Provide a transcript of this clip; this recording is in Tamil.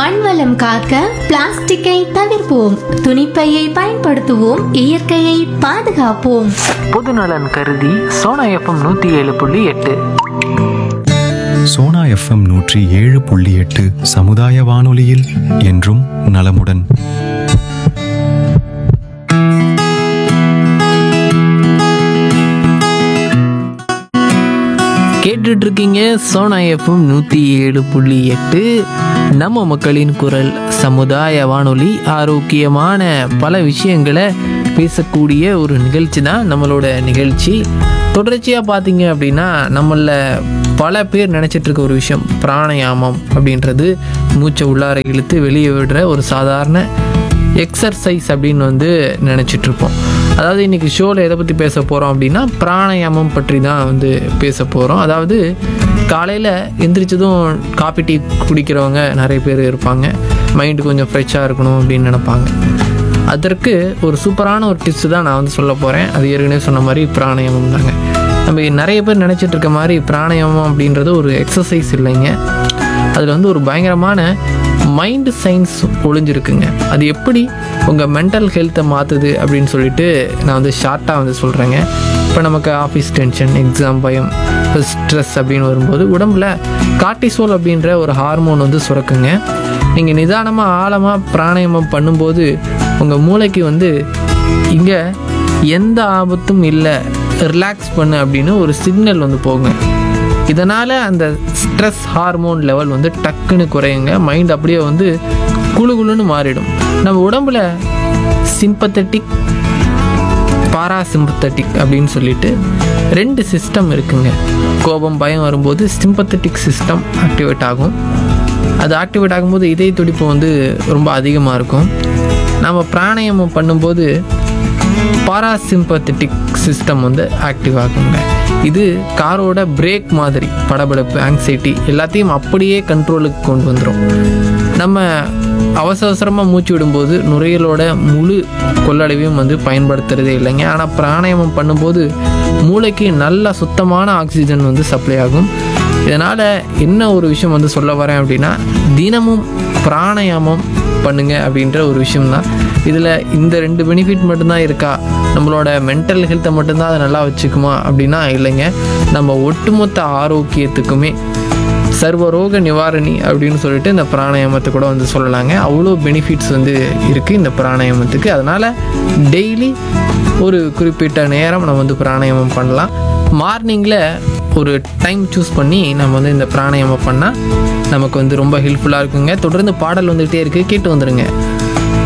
மண்வளம் காக்க பிளாஸ்டிக்கை தவிர்ப்போம் துணிப்பையை பயன்படுத்துவோம் இயற்கையை பாதுகாப்போம் பொதுநலன் கருதி சோனா எஃப்எம் நூற்றி ஏழு புள்ளி எட்டு சோனா எஃப்எம் நூற்றி ஏழு புள்ளி எட்டு சமுதாய வானொலியில் என்றும் நலமுடன் கேட்டுட்டு இருக்கீங்க சோனா எஃப்எம் நூற்றி ஏழு புள்ளி எட்டு நம்ம மக்களின் குரல் சமுதாய வானொலி ஆரோக்கியமான பல விஷயங்களை பேசக்கூடிய ஒரு நிகழ்ச்சி தான் நம்மளோட நிகழ்ச்சி தொடர்ச்சியாக பார்த்தீங்க அப்படின்னா நம்மள பல பேர் நினச்சிட்டு இருக்க ஒரு விஷயம் பிராணயாமம் அப்படின்றது மூச்சை உள்ளார இழுத்து வெளியே விடுற ஒரு சாதாரண எக்ஸர்சைஸ் அப்படின்னு வந்து நினச்சிட்டு இருப்போம் அதாவது இன்றைக்கி ஷோவில் எதை பற்றி பேச போகிறோம் அப்படின்னா பிராணாயாமம் பற்றி தான் வந்து பேச போகிறோம் அதாவது காலையில் எந்திரிச்சதும் காபி டீ குடிக்கிறவங்க நிறைய பேர் இருப்பாங்க மைண்டு கொஞ்சம் ஃப்ரெஷ்ஷாக இருக்கணும் அப்படின்னு நினைப்பாங்க அதற்கு ஒரு சூப்பரான ஒரு டிப்ஸ் தான் நான் வந்து சொல்ல போகிறேன் அது ஏற்கனவே சொன்ன மாதிரி பிராணாயாமம் தாங்க நம்ம நிறைய பேர் நினச்சிட்டு இருக்க மாதிரி பிராணாயாமம் அப்படின்றது ஒரு எக்ஸசைஸ் இல்லைங்க அதில் வந்து ஒரு பயங்கரமான மைண்டு சயின்ஸ் ஒளிஞ்சிருக்குங்க அது எப்படி உங்கள் மென்டல் ஹெல்த்தை மாற்றுது அப்படின்னு சொல்லிட்டு நான் வந்து ஷார்ட்டாக வந்து சொல்கிறேங்க இப்போ நமக்கு ஆஃபீஸ் டென்ஷன் எக்ஸாம் பயம் ஸ்ட்ரெஸ் அப்படின்னு வரும்போது உடம்புல கார்டிசோல் அப்படின்ற ஒரு ஹார்மோன் வந்து சுரக்குங்க நீங்கள் நிதானமாக ஆழமாக பிராணாயாமம் பண்ணும்போது உங்கள் மூளைக்கு வந்து இங்கே எந்த ஆபத்தும் இல்லை ரிலாக்ஸ் பண்ணு அப்படின்னு ஒரு சிக்னல் வந்து போகுங்க இதனால் அந்த ஸ்ட்ரெஸ் ஹார்மோன் லெவல் வந்து டக்குன்னு குறையுங்க மைண்ட் அப்படியே வந்து குளு குளுன்னு மாறிடும் நம்ம உடம்புல சிம்பத்தட்டிக் பாராசிம்பத்தட்டிக் அப்படின்னு சொல்லிட்டு ரெண்டு சிஸ்டம் இருக்குங்க கோபம் பயம் வரும்போது சிம்பத்தட்டிக் சிஸ்டம் ஆக்டிவேட் ஆகும் அது ஆக்டிவேட் ஆகும்போது இதய துடிப்பு வந்து ரொம்ப அதிகமாக இருக்கும் நம்ம பிராணாயாமம் பண்ணும்போது பாராசிம்பத்தட்டிக் சிஸ்டம் வந்து ஆக்டிவ் ஆகுங்க இது காரோட பிரேக் மாதிரி படபடப்பு ஆங்ஸைட்டி எல்லாத்தையும் அப்படியே கண்ட்ரோலுக்கு கொண்டு வந்துடும் நம்ம அவசர அவசரமாக மூச்சு விடும்போது நுரையீரலோட முழு கொள்ளளவையும் வந்து பயன்படுத்துறதே இல்லைங்க ஆனால் பிராணாயாமம் பண்ணும்போது மூளைக்கு நல்ல சுத்தமான ஆக்சிஜன் வந்து சப்ளை ஆகும் இதனால் என்ன ஒரு விஷயம் வந்து சொல்ல வரேன் அப்படின்னா தினமும் பிராணாயாமம் பண்ணுங்க அப்படின்ற ஒரு விஷயம்தான் இதில் இந்த ரெண்டு பெனிஃபிட் மட்டும்தான் இருக்கா நம்மளோட மென்டல் ஹெல்த்தை மட்டும்தான் அதை நல்லா வச்சுக்குமா அப்படின்னா இல்லைங்க நம்ம ஒட்டுமொத்த ஆரோக்கியத்துக்குமே சர்வரோக நிவாரணி அப்படின்னு சொல்லிட்டு இந்த பிராணாயாமத்தை கூட வந்து சொல்லலாங்க அவ்வளோ பெனிஃபிட்ஸ் வந்து இருக்குது இந்த பிராணாயாமத்துக்கு அதனால் டெய்லி ஒரு குறிப்பிட்ட நேரம் நம்ம வந்து பிராணாயாமம் பண்ணலாம் மார்னிங்கில் ஒரு டைம் சூஸ் பண்ணி நம்ம வந்து இந்த பிராணாயாமம் பண்ணால் நமக்கு வந்து ரொம்ப ஹெல்ப்ஃபுல்லாக இருக்குங்க தொடர்ந்து பாடல் வந்துகிட்டே இருக்குது கேட்டு வந்துடுங்க